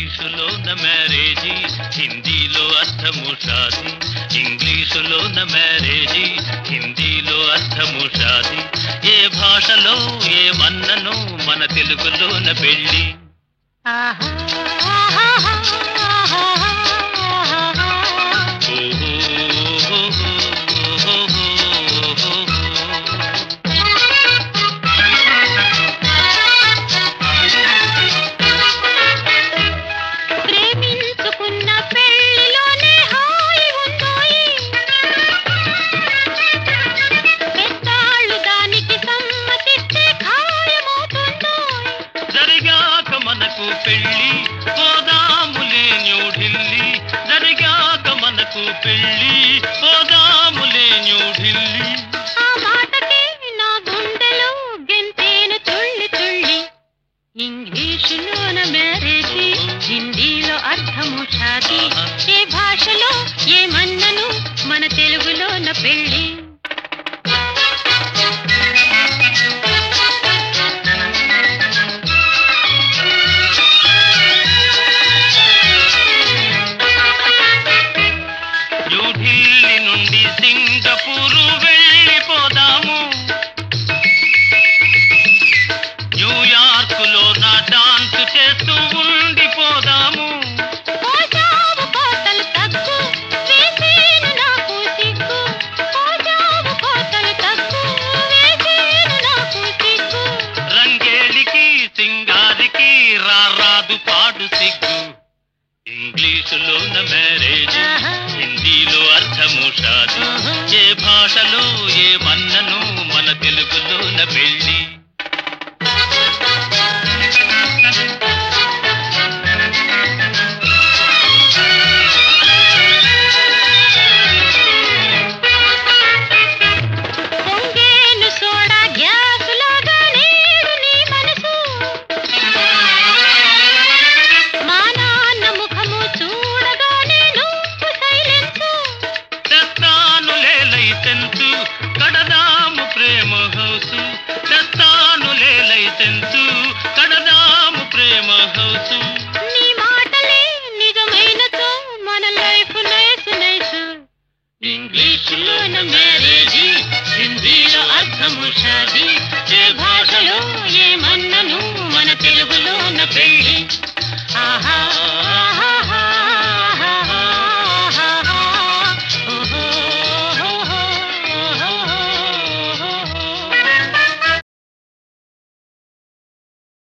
ఇంగ్లీషులోన marriage హిందీలో అర్థము Shadi ఇంగ్లీషులోన marriage హిందీలో అర్థము షాది ఏ భాషలో ఏ మన్నను మన తెలుగులోన పెళ్ళి ప్రేమించుకున్న పెళ్లిలోనే హాయి ఉందోయి పెద్దాళ్ళు దానికి సమ్మతిస్తే ఖాయమవుతుందోయ్ జరిగాక మనకు పెళ్ళి పోదాములే న్యూఢిల్లీ జరిగాక మనకు పెళ్ళి పోదాములే న్యూఢిల్లీ ఆ మాటకి నా గుండెలో గెంతేను తుళ్ళి తుళ్ళి ఇంగ్లీషులోన మ్యారేజీ హిందీలో అర్థము షాది ఏ భాషలో ఏమన్నను మన తెలుగులోన పెళ్ళి న్యూఢిల్లీ నుండి సింగపూరు వెళ్ళిపోదాము న్యూయార్క్ లో నా డాన్స్ చేస్తూ ఉండిపోదాము కోజావు కోతలు తగ్గు వేసేను నాకు సిగ్గు కోజావు కోతలు తగ్గు వేసేను నాకు సిగ్గు రంగేలికి సింగారికి రారాదు పాడు సిగ్గు ఇంగ్లీషులోన మ్యారేజ్ ఆహా. హిందీలో అర్థము షాది ఆహా. ఏ భాషలో ఏ మన్నను మన తెలుగులోన పెళ్ళి